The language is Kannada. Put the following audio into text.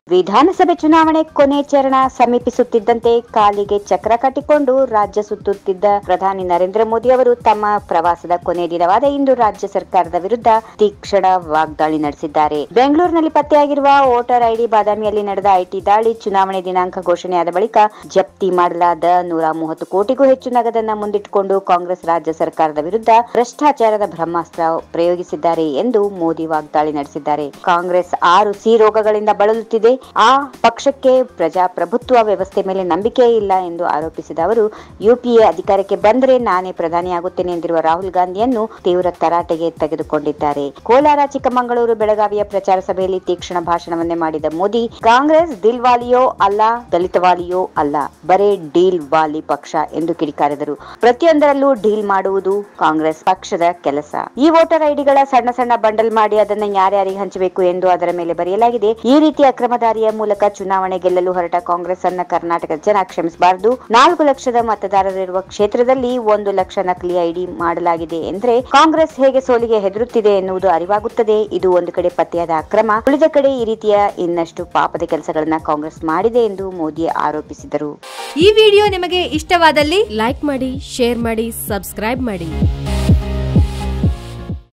ವಿಧಾನಸಭೆ ಚುನಾವಣೆ ಕೊನೆ ಚರಣ ಸಮೀಪಿಸುತ್ತಿದ್ದಂತೆ ಕಾಲಿಗೆ ಚಕ್ರ ಕಟ್ಟಿಕೊಂಡು ರಾಜ್ಯ ಸುತ್ತುತ್ತಿದ್ದ ಪ್ರಧಾನಿ ನರೇಂದ್ರ ಮೋದಿ ಅವರು ತಮ್ಮ ಪ್ರವಾಸದ ಕೊನೆ ದಿನವಾದ ಇಂದು ರಾಜ್ಯ ಸರ್ಕಾರದ ವಿರುದ್ಧ ತೀಕ್ಷ್ಣ ವಾಗ್ದಾಳಿ ನಡೆಸಿದ್ದಾರೆ ಬೆಂಗಳೂರಿನಲ್ಲಿ ಪತ್ತೆಯಾಗಿರುವ ವೋಟರ್ ಐಡಿ ಬಾದಾಮಿಯಲ್ಲಿ ನಡೆದ ಐಟಿ ದಾಳಿ ಚುನಾವಣೆ ದಿನಾಂಕ ಘೋಷಣೆಯಾದ ಬಳಿಕ ಜಪ್ತಿ ಮಾಡಲಾದ ನೂರ ಮೂವತ್ತು ಕೋಟಿಗೂ ಹೆಚ್ಚು ನಗದನ್ನ ಮುಂದಿಟ್ಟುಕೊಂಡು ಕಾಂಗ್ರೆಸ್ ರಾಜ್ಯ ಸರ್ಕಾರದ ವಿರುದ್ಧ ಭ್ರಷ್ಟಾಚಾರದ ಬ್ರಹ್ಮಾಸ್ತ್ರ ಪ್ರಯೋಗಿಸಿದ್ದಾರೆ ಎಂದು ಮೋದಿ ವಾಗ್ದಾಳಿ ನಡೆಸಿದ್ದಾರೆ ಕಾಂಗ್ರೆಸ್ ಆರು ಸಿ ರೋಗಗಳಿಂದ ಬಳಲುತ್ತಿದೆ ಆ ಪಕ್ಷಕ್ಕೆ ಪ್ರಜಾಪ್ರಭುತ್ವ ವ್ಯವಸ್ಥೆ ಮೇಲೆ ನಂಬಿಕೆ ಇಲ್ಲ ಎಂದು ಆರೋಪಿಸಿದ ಅವರು ಯುಪಿಎ ಅಧಿಕಾರಕ್ಕೆ ಬಂದರೆ ನಾನೇ ಪ್ರಧಾನಿಯಾಗುತ್ತೇನೆ ಎಂದಿರುವ ರಾಹುಲ್ ಗಾಂಧಿಯನ್ನು ತೀವ್ರ ತರಾಟೆಗೆ ತೆಗೆದುಕೊಂಡಿದ್ದಾರೆ ಕೋಲಾರ ಚಿಕ್ಕಮಗಳೂರು ಬೆಳಗಾವಿಯ ಪ್ರಚಾರ ಸಭೆಯಲ್ಲಿ ತೀಕ್ಷ್ಣ ಭಾಷಣವನ್ನೇ ಮಾಡಿದ ಮೋದಿ ಕಾಂಗ್ರೆಸ್ ದಿಲ್ವಾಲಿಯೋ ಅಲ್ಲ ದಲಿತವಾಲಿಯೋ ಅಲ್ಲ ಬರೇ ಡೀಲ್ ವಾಲಿ ಪಕ್ಷ ಎಂದು ಕಿಡಿಕಾರಿದರು ಪ್ರತಿಯೊಂದರಲ್ಲೂ ಡೀಲ್ ಮಾಡುವುದು ಕಾಂಗ್ರೆಸ್ ಪಕ್ಷದ ಕೆಲಸ ಈ ವೋಟರ್ ಐಡಿಗಳ ಸಣ್ಣ ಸಣ್ಣ ಬಂಡಲ್ ಮಾಡಿ ಅದನ್ನ ಯಾರ್ಯಾರಿಗೆ ಹಂಚಬೇಕು ಎಂದು ಅದರ ಮೇಲೆ ಬರೆಯಲಾಗಿದೆ ಈ ರೀತಿ ಅಕ್ರಮದಾರಿಯ ಮೂಲಕ ಚುನಾವಣೆ ಗೆಲ್ಲಲು ಹೊರಟ ಕಾಂಗ್ರೆಸ್ ಅನ್ನ ಕರ್ನಾಟಕದ ಜನ ಕ್ಷಮಿಸಬಾರದು ನಾಲ್ಕು ಲಕ್ಷದ ಮತದಾರರಿರುವ ಕ್ಷೇತ್ರದಲ್ಲಿ ಒಂದು ಲಕ್ಷ ನಕಲಿ ಐಡಿ ಮಾಡಲಾಗಿದೆ ಎಂದ್ರೆ ಕಾಂಗ್ರೆಸ್ ಹೇಗೆ ಸೋಲಿಗೆ ಹೆದರುತ್ತಿದೆ ಎನ್ನುವುದು ಅರಿವಾಗುತ್ತದೆ ಇದು ಒಂದು ಕಡೆ ಪತ್ತೆಯಾದ ಅಕ್ರಮ ಉಳಿದ ಕಡೆ ಈ ರೀತಿಯ ಇನ್ನಷ್ಟು ಪಾಪದ ಕೆಲಸಗಳನ್ನ ಕಾಂಗ್ರೆಸ್ ಮಾಡಿದೆ ಎಂದು ಮೋದಿ ಆರೋಪಿಸಿದರು ಈ ವಿಡಿಯೋ ನಿಮಗೆ ಇಷ್ಟವಾದಲ್ಲಿ ಲೈಕ್ ಮಾಡಿ ಶೇರ್ ಮಾಡಿ ಸಬ್ಸ್ಕ್ರೈಬ್ ಮಾಡಿ